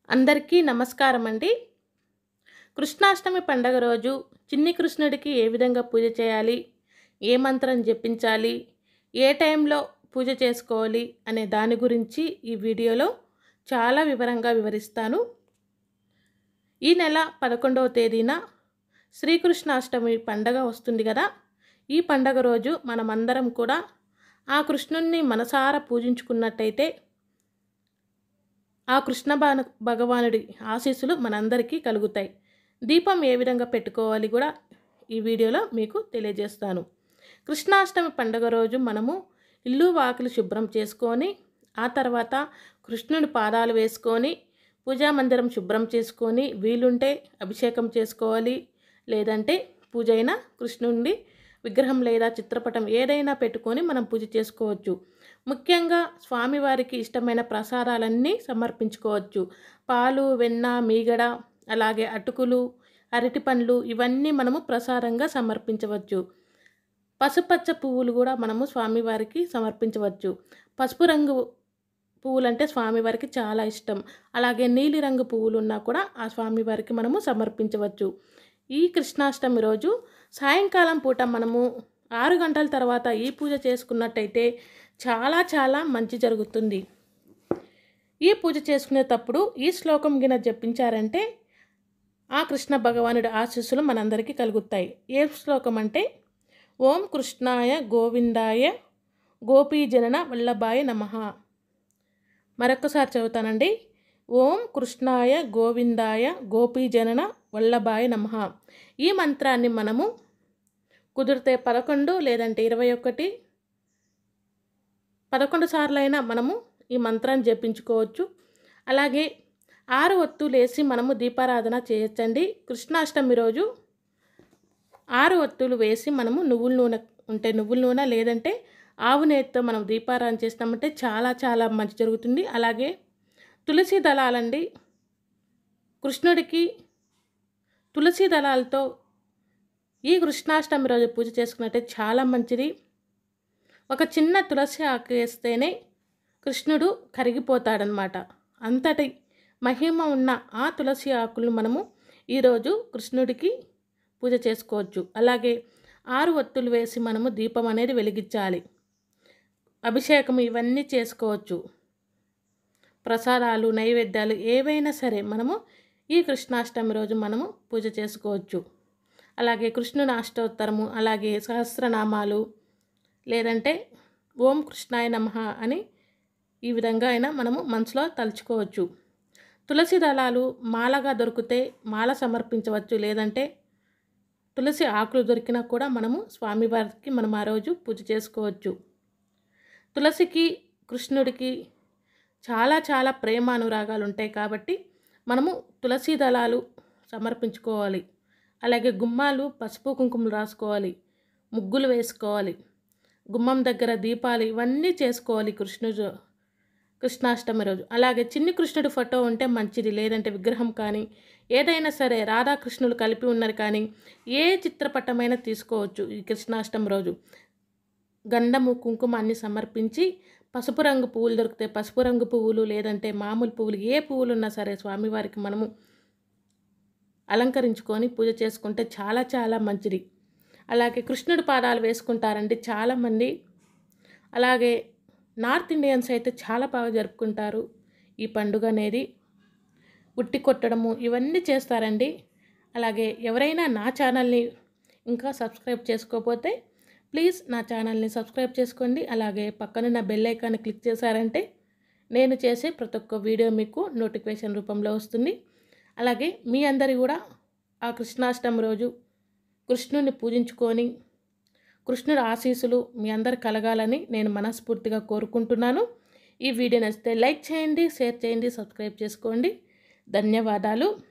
అందరికీ నమస్కారం అండి కృష్ణాష్టమి పండగ రోజు చిన్ని కృష్ణుడికి ఏ విధంగా పూజ చేయాలి ఏ మంత్రం జపించాలి ఏ టైంలో పూజ చేసుకోవాలి అనే దాని గురించి ఈ వీడియోలో చాలా వివరంగా వివరిస్తాను ఈ నెల పదకొండవ తేదీన శ్రీకృష్ణాష్టమి పండగ వస్తుంది కదా ఈ పండగ రోజు మనమందరం కూడా ఆ కృష్ణుణ్ణి మనసారా పూజించుకున్నట్టయితే ఆ కృష్ణ బాన భగవానుడి ఆశీస్సులు మనందరికీ కలుగుతాయి దీపం ఏ విధంగా పెట్టుకోవాలి కూడా ఈ వీడియోలో మీకు తెలియజేస్తాను కృష్ణాష్టమి పండుగ రోజు మనము ఇల్లు వాకిలి శుభ్రం చేసుకొని ఆ తర్వాత కృష్ణుని పాదాలు వేసుకొని పూజా మందిరం శుభ్రం చేసుకొని వీలుంటే అభిషేకం చేసుకోవాలి లేదంటే పూజ అయినా కృష్ణుడి విగ్రహం లేదా చిత్రపటం ఏదైనా పెట్టుకొని మనం పూజ చేసుకోవచ్చు ముఖ్యంగా స్వామివారికి ఇష్టమైన ప్రసాదాలన్నీ సమర్పించుకోవచ్చు పాలు వెన్న మీగడ అలాగే అటుకులు అరటి పండ్లు ఇవన్నీ మనము ప్రసాదంగా సమర్పించవచ్చు పసుపచ్చ పువ్వులు కూడా మనము స్వామివారికి సమర్పించవచ్చు పసుపు రంగు పువ్వులంటే స్వామివారికి చాలా ఇష్టం అలాగే నీలి రంగు పువ్వులు ఉన్నా కూడా ఆ స్వామివారికి మనము సమర్పించవచ్చు ఈ కృష్ణాష్టమి రోజు సాయంకాలం పూట మనము ఆరు గంటల తర్వాత ఈ పూజ చేసుకున్నట్టయితే చాలా చాలా మంచి జరుగుతుంది ఈ పూజ చేసుకునేటప్పుడు ఈ శ్లోకం గిన జపించారంటే ఆ కృష్ణ భగవానుడి ఆశీస్సులు మనందరికీ కలుగుతాయి ఏ శ్లోకం అంటే ఓం కృష్ణాయ గోవిందాయ గోపీజనన వల్లభాయ నమ మరొకసారి చదువుతానండి ఓం కృష్ణాయ గోవిందాయ గోపీజనన వల్లభాయ నమ ఈ మంత్రాన్ని మనము కుదిరితే పదకొండు లేదంటే ఇరవై ఒకటి పదకొండు సార్లైనా మనము ఈ మంత్రాన్ని జపించుకోవచ్చు అలాగే ఆరు ఒత్తులు వేసి మనము దీపారాధన చేయొచ్చండి కృష్ణాష్టమి రోజు ఆరు ఒత్తులు వేసి మనము నువ్వుల నూనె ఉంటే నువ్వుల నూనె లేదంటే ఆవు నేతితో మనం దీపారాధన చేస్తామంటే చాలా చాలా మంచి జరుగుతుంది అలాగే తులసి దళాలండి కృష్ణుడికి తులసి దళాలతో ఈ కృష్ణాష్టమి రోజు పూజ చేసుకున్నట్టే చాలా మంచిది ఒక చిన్న తులసి ఆకు వేస్తేనే కృష్ణుడు కరిగిపోతాడనమాట అంతటి మహిమ ఉన్న ఆ తులసి ఆకులు మనము ఈరోజు కృష్ణుడికి పూజ చేసుకోవచ్చు అలాగే ఆరు ఒత్తులు వేసి మనము దీపం అనేది వెలిగించాలి అభిషేకం ఇవన్నీ చేసుకోవచ్చు ప్రసాదాలు నైవేద్యాలు ఏవైనా సరే మనము ఈ కృష్ణాష్టమి రోజు మనము పూజ చేసుకోవచ్చు అలాగే కృష్ణుని అష్టోత్తరము అలాగే సహస్రనామాలు లేదంటే ఓం కృష్ణాయ నమ అని ఈ విధంగా అయినా మనము మనసులో తలుచుకోవచ్చు తులసి దళాలు మాలగా దొరికితే మాల సమర్పించవచ్చు లేదంటే తులసి ఆకులు దొరికినా కూడా మనము స్వామివారికి మనం ఆ రోజు పూజ చేసుకోవచ్చు తులసికి కృష్ణుడికి చాలా చాలా ప్రేమ అనురాగాలు ఉంటాయి కాబట్టి మనము తులసి దళాలు సమర్పించుకోవాలి అలాగే గుమ్మాలు పసుపు కుంకుమలు రాసుకోవాలి ముగ్గులు వేసుకోవాలి గుమ్మం దగ్గర దీపాలు ఇవన్నీ చేసుకోవాలి కృష్ణుడు కృష్ణాష్టమి రోజు అలాగే చిన్ని కృష్ణుడి ఫోటో ఉంటే మంచిది లేదంటే విగ్రహం కానీ ఏదైనా సరే రాధాకృష్ణులు కలిపి ఉన్నారు కానీ ఏ చిత్రపటమైనా తీసుకోవచ్చు ఈ కృష్ణాష్టమి రోజు గంధము కుంకుమ అన్ని సమర్పించి పసుపు రంగు పువ్వులు దొరికితే పసుపు రంగు పువ్వులు లేదంటే మామూలు పువ్వులు ఏ పువ్వులు ఉన్నా సరే స్వామివారికి మనము అలంకరించుకొని పూజ చేసుకుంటే చాలా చాలా మంచిది అలాగే కృష్ణుడి పాదాలు వేసుకుంటారండి చాలామంది అలాగే నార్త్ ఇండియన్స్ అయితే చాలా బాగా జరుపుకుంటారు ఈ పండుగ అనేది ఉట్టి కొట్టడము ఇవన్నీ చేస్తారండి అలాగే ఎవరైనా నా ఛానల్ని ఇంకా సబ్స్క్రైబ్ చేసుకోకపోతే ప్లీజ్ నా ఛానల్ని సబ్స్క్రైబ్ చేసుకోండి అలాగే పక్కనున్న బెల్ ఐకాన్ని క్లిక్ చేశారంటే నేను చేసే ప్రతి ఒక్క వీడియో మీకు నోటిఫికేషన్ రూపంలో వస్తుంది అలాగే మీ అందరి కూడా ఆ కృష్ణాష్టమి రోజు కృష్ణుని పూజించుకొని కృష్ణుడు ఆశీస్సులు మీ అందరు కలగాలని నేను మనస్ఫూర్తిగా కోరుకుంటున్నాను ఈ వీడియో నచ్చితే లైక్ చేయండి షేర్ చేయండి సబ్స్క్రైబ్ చేసుకోండి ధన్యవాదాలు